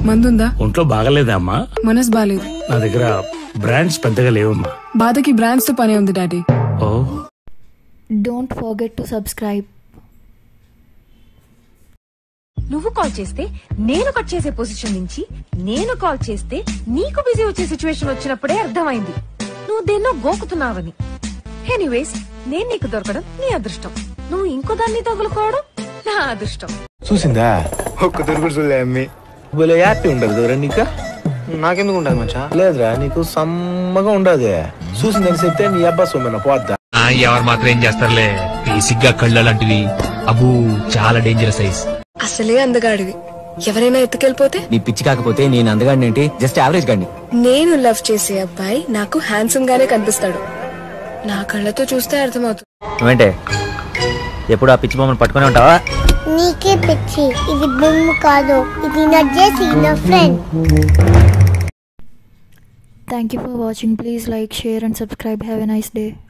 మందుందా ఒంట్లో బాగలేదా అమ్మా మనసు బాలేదు నా దగ్గర బ్రాండ్స్ పెద్దగా లేవమ్మా బాధకి బ్రాండ్స్ తో పనే ఉంది డాడీ ఓ Don't forget to subscribe. నువ్వు కాల్ చేస్తే నేను కట్ చేసే పొజిషన్ నుంచి నేను కాల్ చేస్తే నీకు బిజీ వచ్చే సిచ్యువేషన్ వచ్చినప్పుడే అర్థమైంది నువ్వు దేన్నో గోకుతున్నావని ఎనీవేస్ నేను నీకు దొరకడం నీ అదృష్టం నువ్వు ఇంకో దాన్ని తగులుకోవడం నా అదృష్టం చూసిందా ఒక్క తిరుగుడు చూడలే అమ్మి భలే హ్యాపీ ఉండదు కదరా నీకు నాకెందుకు ఉండదు మచ్చా లేదురా నీకు సమ్మగా ఉండదు చూసిందని చెప్తే నీ అబ్బా సొమ్మిన పోద్దా ఆ, ఎవరు మాత్రం ఏం చేస్తారులే బేసిక్ గా కళ్ళు అలాంటివి అబు చాలా డేంజరస్ సైజ్ అసలే అందగాడివి ఎవరైనా ఎత్తుకెళ్ళిపోతే నీ పిచ్చి కాకపోతే నేను అందగాడిని ఏంటి జస్ట్ యావరేజ్ గాడిని నేను లవ్ చేసే అబ్బాయి నాకు హ్యాండ్సమ్ గానే కనిపిస్తాడు నా కళ్ళతో చూస్తే అర్థమవుతుంది ఏమంటే ఎప్పుడు ఆ పిచ్చి బొమ్మను పట్టుకుని ఉంటావా నీకే పిచ్చి ఇది బొమ్మ కాదు ఇది నా జేసి నా friend Thank you for watching. Please like, share, and subscribe. Have a nice day.